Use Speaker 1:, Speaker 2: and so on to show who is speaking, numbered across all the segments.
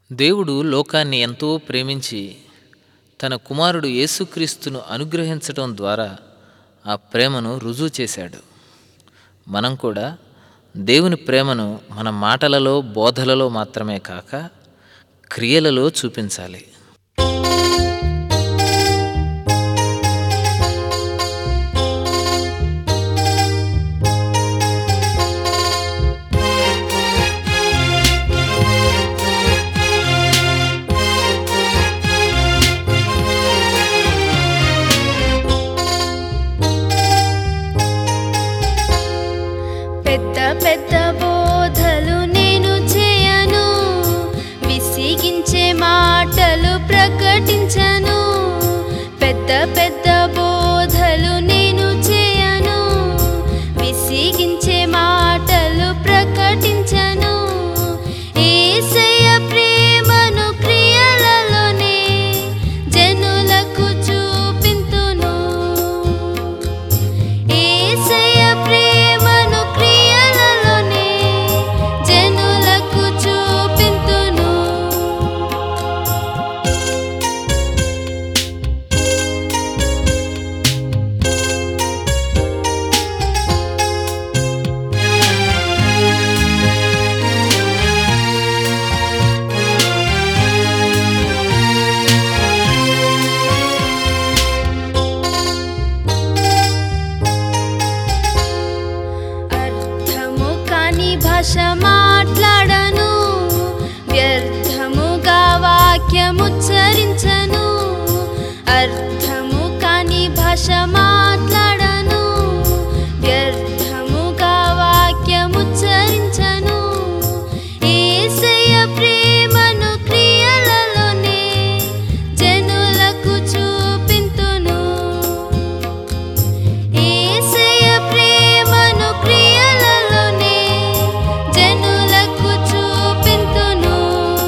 Speaker 1: దేవుడు లోకాన్ని ఎంతో ప్రేమించి తన కుమారుడు యేసుక్రీస్తును అనుగ్రహించడం ద్వారా ఆ ప్రేమను రుజువు చేశాడు మనం కూడా దేవుని ప్రేమను మన మాటలలో బోధలలో మాత్రమే కాక క్రియలలో చూపించాలి
Speaker 2: పెద్ద పెద్ద బోధలు నేను చేయను విసిగించే మాటలు ప్రకటించను పెద్ద పెద్ద బోధలు నేను చేయను విసిగించే మాటలు ప్రకటించను యేసయ్య ప్రేమను క్రియలలోనే జనులకు చూపింతును యేసయ్య ప్రేమను క్రియలలోనే జనులకు చూపింతును అర్థము కాని భాష మాట్లాడను వ్యర్థముగా వాక్యముచ్చరించను అర్థము కాని భాష మాట్లాడను వ్యర్థముగా వాక్యముచ్చరించను యేసయ్య ప్రేమను క్రియలలోనే జనులకు చూపింతును యేసయ్య ప్రేమను క్రియలలోనే జనులకు చూపింతును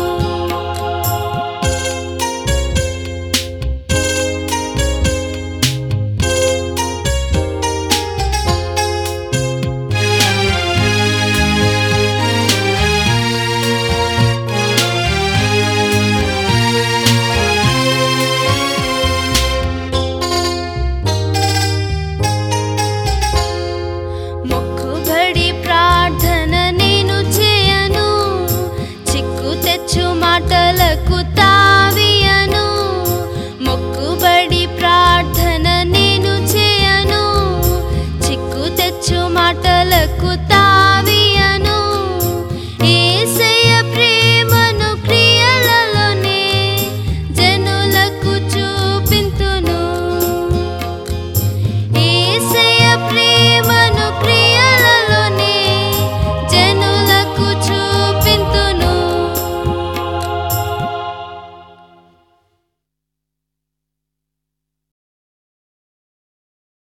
Speaker 2: మొక్కుబడి ప్రార్థన నేను చేయను చిక్కు తెచ్చు మాటల